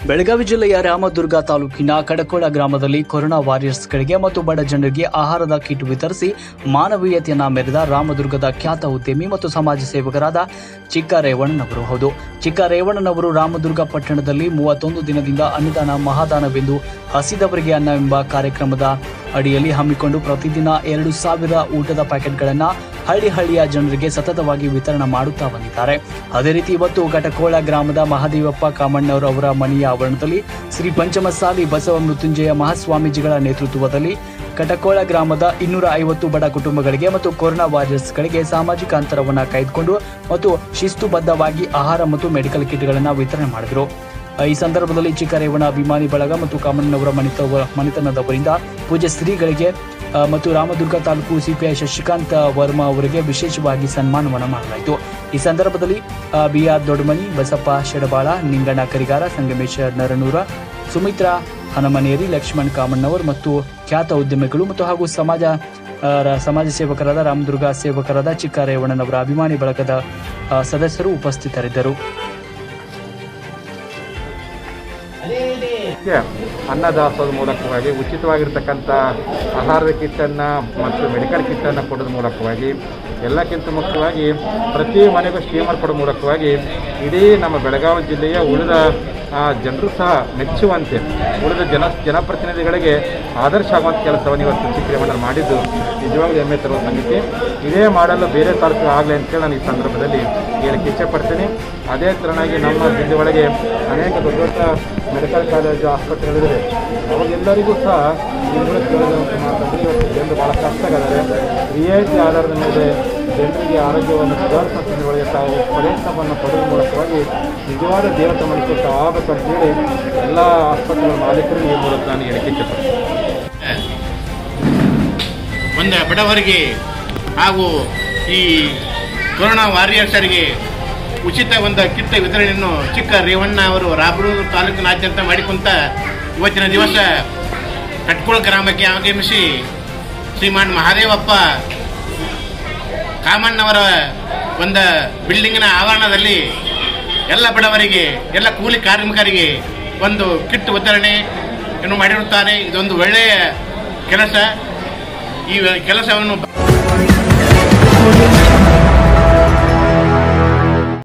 ಬೆಳಗಾವಿ ಜಿಲ್ಲೆಯ ರಾಮದುರ್ಗ ತಾಲೂಕಿನ ಕಡಕೋಳ ಗ್ರಾಮದಲ್ಲಿ ಕೊರೋನಾ ವಾರಿಯರ್ಸ್ಗಳಿಗೆ ಮತ್ತು ಬಡ ಜನರಿಗೆ ಆಹಾರದ ಕಿಟ್ ವಿತರಿಸಿ ಮಾನವೀಯತೆಯನ್ನ ಮೆರೆದ ರಾಮದುರ್ಗದ ಖ್ಯಾತ ಉದ್ಯಮಿ ಮತ್ತು ಸಮಾಜ ಸೇವಕರಾದ ಚಿಕ್ಕ ರೇವಣ್ಣನವರು ಹೌದು ಚಿಕ್ಕ ರೇವಣ್ಣನವರು ರಾಮದುರ್ಗ ಪಟ್ಟಣದಲ್ಲಿ ಮೂವತ್ತೊಂದು ದಿನದಿಂದ ಅನ್ನದಾನ ಮಹಾದಾನವೆಂದು ಹಸಿದವರಿಗೆ ಅನ್ನ ಎಂಬ ಕಾರ್ಯಕ್ರಮದ ಅಡಿಯಲ್ಲಿ ಹಮ್ಮಿಕೊಂಡು ಪ್ರತಿದಿನ ಎರಡು ಸಾವಿರ ಊಟದ ಪ್ಯಾಕೆಟ್ಗಳನ್ನು ಹಳ್ಳಿ ಹಳ್ಳಿಯ ಜನರಿಗೆ ಸತತವಾಗಿ ವಿತರಣೆ ಮಾಡುತ್ತಾ ಬಂದಿದ್ದಾರೆ ಅದೇ ರೀತಿ ಇವತ್ತು ಘಟಕೋಳ ಗ್ರಾಮದ ಮಹಾದೇವಪ್ಪ ಕಾಮಣ್ಣವರ ಅವರ ಮನೆಯ ಆವರಣದಲ್ಲಿ ಶ್ರೀ ಪಂಚಮಸಾಲಿ ಬಸವ ಮೃತ್ಯುಂಜಯ ಮಹಾಸ್ವಾಮೀಜಿಗಳ ನೇತೃತ್ವದಲ್ಲಿ ಕಟಕೋಳ ಗ್ರಾಮದ ಇನ್ನೂರ ಐವತ್ತು ಬಡ ಕುಟುಂಬಗಳಿಗೆ ಮತ್ತು ಕೊರೋನಾ ವಾರಿಯರ್ಸ್ಗಳಿಗೆ ಸಾಮಾಜಿಕ ಅಂತರವನ್ನು ಕಾಯ್ದುಕೊಂಡು ಮತ್ತು ಶಿಸ್ತುಬದ್ಧವಾಗಿ ಆಹಾರ ಮತ್ತು ಮೆಡಿಕಲ್ ಕಿಟ್ಗಳನ್ನು ವಿತರಣೆ ಮಾಡಿದರು ಈ ಸಂದರ್ಭದಲ್ಲಿ ಚಿಕ್ಕರೇವಣ ಅಭಿಮಾನಿ ಬಳಗ ಮತ್ತು ಕಾಮಣ್ಣನವರ ಮನಿತ ಮನಿತನದವರಿಂದ ಪೂಜ್ಯ ಶ್ರೀಗಳಿಗೆ ಆ, ಮತ್ತು ರಾಮದುರ್ಗ ತಾಲೂಕು ಸಿಪಿಐ ಶಶಿಕಾಂತ್ ವರ್ಮಾ ಅವರಿಗೆ ವಿಶೇಷವಾಗಿ ಸನ್ಮಾನವನ್ನು ಮಾಡಲಾಯಿತು ಈ ಸಂದರ್ಭದಲ್ಲಿ ಬಿ ಆರ್ ದೊಡ್ಡಮನಿ ಬಸಪ್ಪ ಶೆಡಬಾಳ ನಿಂಗಣ್ಣ ಕರಿಗಾರ ಸಂಗಮೇಶ ನರನೂರ ಸುಮಿತ್ರಾ ಹನಮನೇರಿ ಲಕ್ಷ್ಮಣ್ ಕಾಮಣ್ಣವರ್ ಮತ್ತು ಖ್ಯಾತ ಉದ್ಯಮಿಗಳು ಮತ್ತು ಹಾಗೂ ಸಮಾಜ ಆ, ರ- ಸಮಾಜ ಸೇವಕರಾದ ರಾಮದುರ್ಗ ಸೇವಕರಾದ ಚಿಕ್ಕ ರೇವಣ್ಣನವರ ಅಭಿಮಾನಿ ಬಳಗದ ಆ, ಸದಸ್ಯರು ಉಪಸ್ಥಿತರಿದ್ದರು ಮುಖ್ಯ ಅನ್ನದಾಸೋದ ಮೂಲಕವಾಗಿ ಉಚಿತವಾಗಿರ್ತಕ್ಕಂಥ ಆಹಾರದ ಕಿಟ್ಟನ್ನು ಮತ್ತು ಮೆಡಿಕಲ್ ಕಿಟ್ಟನ್ನು ಕೊಡೋದ್ರ ಮೂಲಕವಾಗಿ ಎಲ್ಲಕ್ಕಿಂತ ಮುಖ್ಯವಾಗಿ ಪ್ರತಿ ಮನೆಗೂ ಸ್ಟೀಮರ್ ಕೊಡೋ ಮೂಲಕವಾಗಿ ಇಡೀ ನಮ್ಮ ಬೆಳಗಾವಿ ಜಿಲ್ಲೆಯ ಉಳಿದ ಜನರು ಸಹ ಮೆಚ್ಚುವಂತೆ ಉಳಿದ ಜನ ಜನಪ್ರತಿನಿಧಿಗಳಿಗೆ ಆದರ್ಶ ಆಗುವಂಥ ಕೆಲಸವನ್ನು ಇವತ್ತು ಚಿಕ್ಕರೇಮಣ್ಣರು ಮಾಡಿದ್ದು ನಿಜವಾಗ್ಲೂ ಹೆಮ್ಮೆ ತರುವ ಸಂಗತಿ ಇದೇ ಮಾಡಲು ಬೇರೆ ತಾಲೂಕು ಆಗಲಿ ಅಂತೇಳಿ ನಾನು ಈ ಸಂದರ್ಭದಲ್ಲಿ ಹೇಳಕ್ಕೆ ಇಚ್ಛೆಪಡ್ತೀನಿ ಅದೇ ಥರನಾಗಿ ನಮ್ಮ ಜಿಲ್ಲೆ ಒಳಗೆ ಅನೇಕ ದೊಡ್ಡ ದೊಡ್ಡ ಮೆಡಿಕಲ್ ಕಾಲೇಜು ಆಸ್ಪತ್ರೆಗಳಿವೆ ಅವಾಗೆಲ್ಲರಿಗೂ ಸಹ ಈ ಮೂಲಕ ಕೇಳಿದಂಥ ಮಾತಂದ್ರೆ ಇವತ್ತು ಜನರು ಭಾಳ ಕಷ್ಟ ಆಗಿದ್ದಾರೆ ರಿಯಾಯಿತಿ ಆಧಾರದ ಮೇಲೆ ಜನರಿಗೆ ಆರೋಗ್ಯವನ್ನು ಸುಧಾರಿಸುವ ಸಂದರ್ಭಗಳಿಗೆ ತಾವು ಪ್ರಯತ್ನವನ್ನು ಪಡೆಯುವ ಮೂಲಕವಾಗಿ ನಿಜವಾದ ದೇವತೆ ಮನಸ್ಸು ತಾವು ಆಗಬೇಕು ಅಂತೇಳಿ ಎಲ್ಲ ಆಸ್ಪತ್ರೆಗಳ ಮಾಲೀಕರು ಈ ಮೂಲಕ ನಾನು ಹೇಳಿಕೆ ಇಚ್ಛೆಪಡ್ತೀನಿ ಒಂದು ಬಡವರಿಗೆ ಹಾಗೂ ಈ ಕೊರೋನಾ ವಾರಿಯರ್ಸರಿಗೆ ಉಚಿತ ಒಂದು ಕಿಟ್ ವಿತರಣೆಯನ್ನು ಚಿಕ್ಕ ರೇವಣ್ಣ ಅವರು ರಾಬರೂರು ತಾಲೂಕಿನಾದ್ಯಂತ ಮಾಡಿಕೊಂತ ಇವತ್ತಿನ ದಿವಸ ಕಟ್ಕೋಳ ಗ್ರಾಮಕ್ಕೆ ಆಗಮಿಸಿ ಶ್ರೀಮಾನ್ ಮಹಾದೇವಪ್ಪ ಕಾಮಣ್ಣವರ ಒಂದು ಬಿಲ್ಡಿಂಗಿನ ಆವರಣದಲ್ಲಿ ಎಲ್ಲ ಬಡವರಿಗೆ ಎಲ್ಲ ಕೂಲಿ ಕಾರ್ಮಿಕರಿಗೆ ಒಂದು ಕಿಟ್ ವಿತರಣೆಯನ್ನು ಮಾಡಿರುತ್ತಾರೆ ಇದೊಂದು ಒಳ್ಳೆಯ ಕೆಲಸ ಈ ಕೆಲಸವನ್ನು